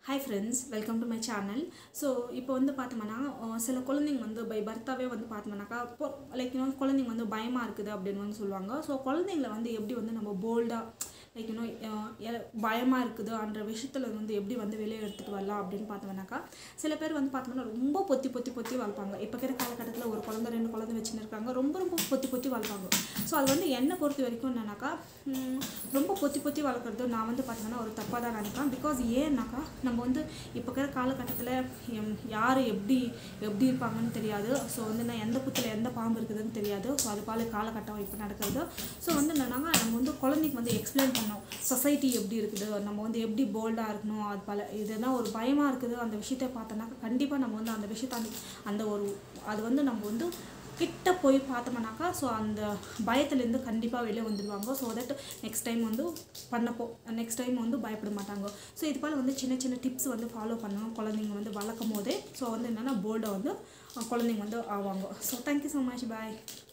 hi friends welcome to my channel so இப்போ வந்து பார்த்தோம்னா அஹ், சில குழந்தைங்க வந்து பை பர்த்தாவே வந்து பார்த்தோம்னாக்கா இப்போ லைக் இன்னும் குழந்தைங்க வந்து பயமாக இருக்குது அப்படின்னு வந்து சொல்லுவாங்க ஸோ குழந்தைங்கள வந்து எப்படி வந்து நம்ம போல்டாக லைக் இன்னும் பயமாக இருக்குது அந்த விஷயத்தில் வந்து எப்படி வந்து வெளியே எடுத்துகிட்டு வரலாம் அப்படின்னு பார்த்தோம்னாக்கா சில பேர் வந்து பார்த்தோம்னா ரொம்ப பொத்தி பொத்தி பொத்தி வளர்ப்பாங்க இப்போ இருக்கிற காலகட்டத்தில் ஒரு குழந்தை ரெண்டு குழந்தை வச்சுன்னு இருக்காங்க ரொம்ப ரொம்ப பொத்தி பொத்தி வளர்ப்பாங்க ஸோ அது வந்து என்னை பொறுத்த வரைக்கும் என்னன்னாக்கா ம், ரொம்ப பொத்தி பொத்தி வளர்க்குறது நான் வந்து பார்த்தீங்கன்னா ஒரு தப்பாக தான் நினைப்பேன் பிகாஸ் ஏன்னாக்கா நம்ம வந்து இப்போ இருக்கிற காலகட்டத்தில் எம் யார் எப்படி எப்படி இருப்பாங்கன்னு தெரியாது ஸோ வந்து நான் எந்த புத்தில் எந்த பாம்பு இருக்குதுன்னு தெரியாது ஸோ அது பால காலகட்டம் இப்போ நடக்கிறது ஸோ வந்து என்னன்னாங்க நம்ம வந்து குழந்தைக்கு வந்து எக்ஸ்பிளைன் பண்ணோம் சொசைட்டி எப்படி இருக்குது நம்ம வந்து எப்படி போல்டாக இருக்கணும் அது பல இதெல்லாம் ஒரு பயமாக இருக்குது அந்த விஷயத்தை பார்த்தோன்னாக்கா கண்டிப்பாக நம்ம வந்து அந்த விஷயத்த அந்த அந்த ஒரு அது வந்து நம்ம வந்து கிட்ட போய் பார்த்தோம்னாக்கா ஸோ அந்த பயத்துலேருந்து கண்டிப்பாக வெளியே வந்துடுவாங்க ஸோ தட் நெக்ஸ்ட் டைம் வந்து பண்ணப்போ நெக்ஸ்ட் டைம் வந்து பயப்பட மாட்டாங்க ஸோ இது போல் வந்து சின்ன சின்ன டிப்ஸ் வந்து ஃபாலோ பண்ணணும் குழந்தைங்க வந்து வளர்க்கும் போதே ஸோ வந்து என்னென்னா போல்டை வந்து அஹ், குழந்தைங்க வந்து ஆவாங்க ஸோ தேங்க்யூ ஸோ மச் பாய்